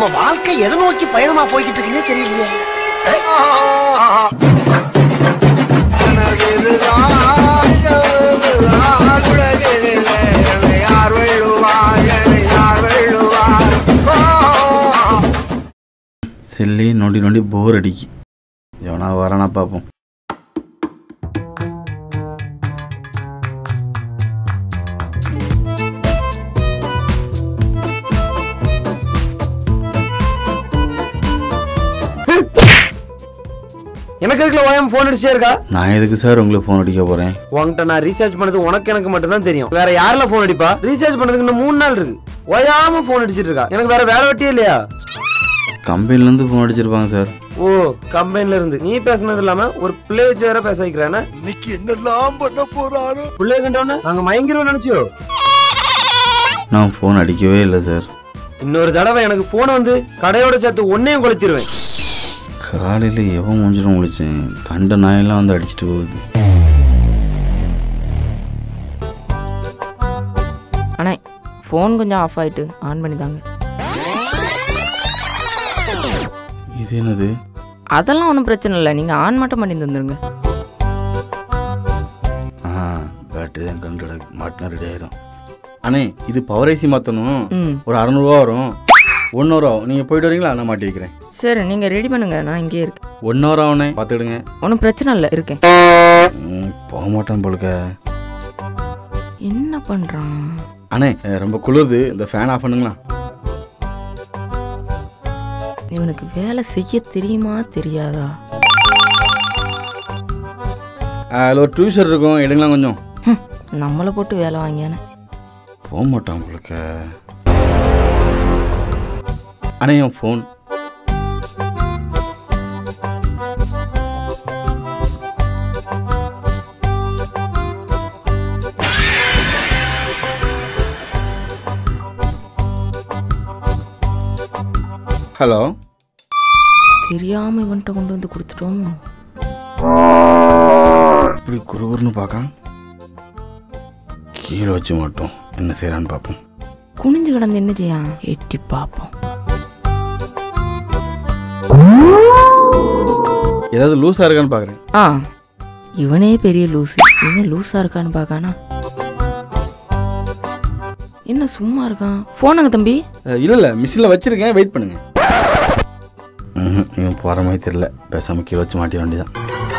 நம்ம வாழ்க்கை எதை நோக்கி பயணமா போய்கிட்டு இருக்குன்னே தெரியலையே செல்லே நோண்டி நோண்டி போர் அடிக்கி எவனா வரானா பார்ப்போம் எனக்கு எதுக்குல ஓயம் ஃபோன் அடிச்சே இருக்கா நான் எதுக்கு சார் உங்களுக்கு ஃபோன் அடிக்க போகிறேன் உன்கிட்ட நான் ரீசார்ஜ் பண்ணது உனக்கு எனக்கு மட்டும் தான் தெரியும் வேற யாரெல்லாம் ஃபோன் அடிப்பா ரீசார்ஜ் பண்ணதுக்கு இன்னும் மூணு நாள் இருக்கு ஓயாம ஃபோன் அடிச்சிட்டு இருக்கா எனக்கு வேற வேலை வெட்டியே இல்லையா கம்பெனிலேருந்து ஃபோன் அடிச்சிருப்பாங்க சார் ஓ கம்பெனில இருந்து நீ பேசுனது இல்லாம ஒரு பிள்ளை வச்சு வேற பேச வைக்கிறானே இன்னைக்கு என்னெல்லாம் பண்ண போறாரோ பிள்ளைய கண்டவன நாங்க மயங்கிருவோம் நினைச்சியோ நான் ஃபோன் அடிக்கவே இல்லை சார் இன்னொரு தடவை எனக்கு போன் வந்து கடையோட சேர்த்து ஒன்னையும் கொளுத்திடுவேன் காலையில் எவன் மூஞ்சிடும் முடிச்சேன் கண்ட நாயெல்லாம் வந்து அடிச்சிட்டு போகுது அண்ணா ஃபோன் கொஞ்சம் ஆஃப் ஆயிட்டு ஆன் பண்ணி தாங்க இது என்னது அதெல்லாம் ஒன்றும் பிரச்சனை இல்லை நீங்கள் ஆன் மட்டும் பண்ணி தந்துருங்க ஆ பேட்டரி தான் கண்டு மாட்டினா ரெடி ஆயிரும் அண்ணே இது பவர் ஐசி மாற்றணும் ம் ஒரு அறநூறுவா வரும் ஒன்று வரும் ஆகும் நீங்கள் போயிட்டு வரீங்களா நான் மாட்டி வைக்கிறேன் சரி நீங்கள் ரெடி பண்ணுங்க நான் இங்கேயே இருக்கேன் ஒன்று வரும் ஆகுனே பார்த்துக்கிடுங்க ஒன்றும் பிரச்சனை இல்லை இருக்கேன் ம், போக மாட்டேன் போலுக்க என்ன பண்ணுறான் அண்ணே அஹ், ரொம்ப குளிருது இந்த ஃபேன் ஆஃப் பண்ணுங்களா இவனுக்கு வேலை செய்ய தெரியுமா தெரியாதா அதில் ஒரு டியூஷர் இருக்கும் எடுங்களா கொஞ்சம் ஹம், நம்மளை போட்டு வேலை வாங்கியானே போக மாட்டான் உங்களுக்கு அண்ணே என் ஃபோன் ஹலோ தெரியாமல் இவன்கிட்ட கொண்டு வந்து கொடுத்துட்டோம் இப்படி குறுகுறுன்னு பார்க்கான் கீழே வச்சு மாட்டோம் என்ன செய்கிறான்னு பார்ப்போம் குனிஞ்சு கிடந்து என்ன செய்யான் எட்டி பார்ப்போம் ஏதாவது லூஸாக இருக்கான்னு பார்க்குறேன் ஆ இவனே பெரிய லூசு இவன் லூஸாக இருக்கான்னு பார்க்கானா என்ன சும்மா இருக்கான் ஃபோனுங்க தம்பி இல்லை இல்லை மிஷினில் வச்சுருக்கேன் வெயிட் பண்ணுங்க ம்ஹும், இவன் போகிற மாதிரி தெரியல பேசாமல் கீழே வச்சு மாட்டிட வேண்டியதான்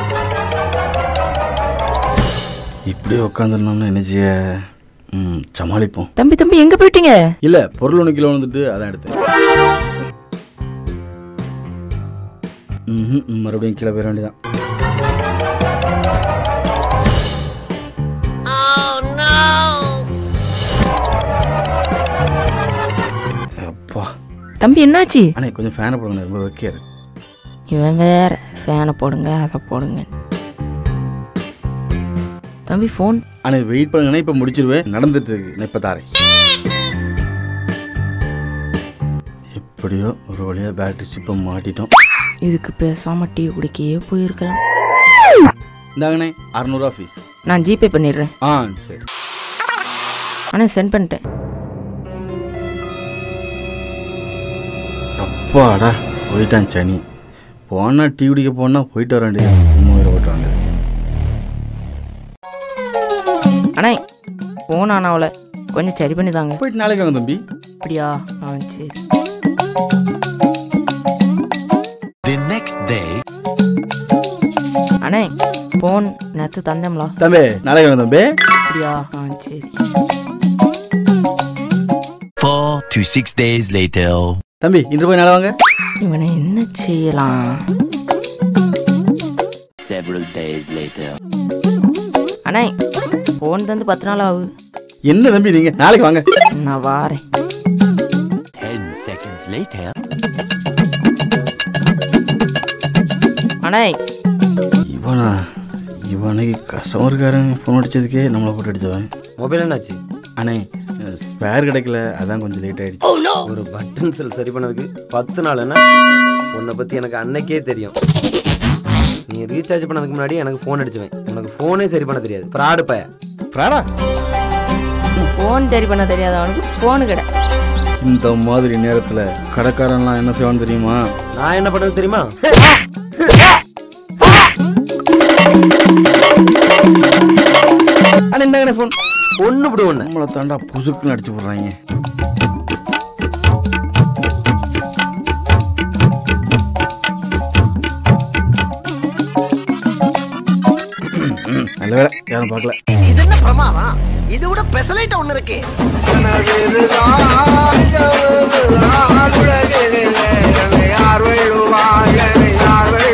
இப்படியே உட்காந்துருந்தோம்னா என்ன செய்ய ம் சமாளிப்போம் தம்பி தம்பி எங்கே போயிட்டீங்க இல்லை பொருள் ஒன்று கிலோ வந்துட்டு அதான் எடுத்தேன் ம்ஹும், மறுபடியும் கீழே போயிட வேண்டியதான் அப்பா தம்பி என்னாச்சு அண்ணே கொஞ்சம் ஃபேனை போடுங்க ரொம்ப வெக்கையா இருக்கு இவன் வேற ஃபேனை போடுங்க அதை போடுங்க தம்பி ஃபோன் அண்ணே வெயிட் பண்ணுங்கண்ணே இப்போ முடிச்சிருவேன் நடந்துட்டு இருக்கு நான் இப்போ தாரேன் எப்படியோ ஒரு வழியாக பேட்டரி சிப்பை மாட்டிட்டோம் இதுக்கு பேசாம டீ குடிக்கையே போயிருக்கலாம் இந்தாங்கண்ணே அறநூறுவா ஃபீஸ் நான் ஜிபே பண்ணிடுறேன் ஆ சரி அண்ணா சென்ட் பண்ணிட்டேன் அப்பாடா போயிட்டான் சனி போனா டீ குடிக்க போனா போயிட்டு வர வேண்டியது மூவாயிரம் ஓட்ட வேண்டியது அண்ணா ஃபோன் ஆனாவில் கொஞ்சம் சரி பண்ணி தாங்க போயிட்டு நாளைக்கு வாங்க தம்பி அப்படியா ஆ சரி The next day. அண்ணே ஃபோன் நேற்று தந்தேம்லா தம்பி நாளைக்கு வாங்க தம்பி அப்படியா ஆ சரி Four to six days later. தம்பி இன்று போய் நாளை வாங்க இவனை என்ன செய்யலாம் Several days later. அண்ணே ஃபோன் தந்து பத்து நாள் ஆகுது என்ன தம்பி நீங்க நாளைக்கு வாங்க நான் வாரேன் Ten seconds later. அண்ணே இவனா இவனுக்கு கஸ்டமருக்காரன் ஃபோன் அடிச்சதுக்கே நம்மளை போட்டு அடிச்சவன் மொபைல் என்னாச்சு அண்ணே ஸ்பேர் கிடைக்கல அதான் கொஞ்சம் லேட் ஆயிடுச்சு ஒரு பட்டன் செல் சரி பண்ணதுக்கு பத்து நாள் என்ன உன்னை பத்தி எனக்கு அன்னைக்கே தெரியும் நீ ரீசார்ஜ் பண்ணதுக்கு முன்னாடி எனக்கு ஃபோன் அடிச்சுவேன் உனக்கு ஃபோனே சரி பண்ண தெரியாது ஃப்ராடு பைய ஃப்ராடா ஃபோன் சரி பண்ண தெரியாதவனுக்கு ஃபோனு கடை இந்த மாதிரி நேரத்தில் கடைக்காரன்லாம் என்ன செய்வான்னு தெரியுமா நான் என்ன பண்ணுறது தெரியுமா அண்ணா இந்தாங்கண்ணே ஃபோன் ஒன்று இப்படி ஒன்று நம்மளை தாண்டா புசுக்குன்னு அடிச்சு போடுறாங்க நல்ல வேலை யாரும் பார்க்கல இது என்ன பிரமாதம் இது விட பெசலைட்ட ஒண்ணு இருக்கு யார்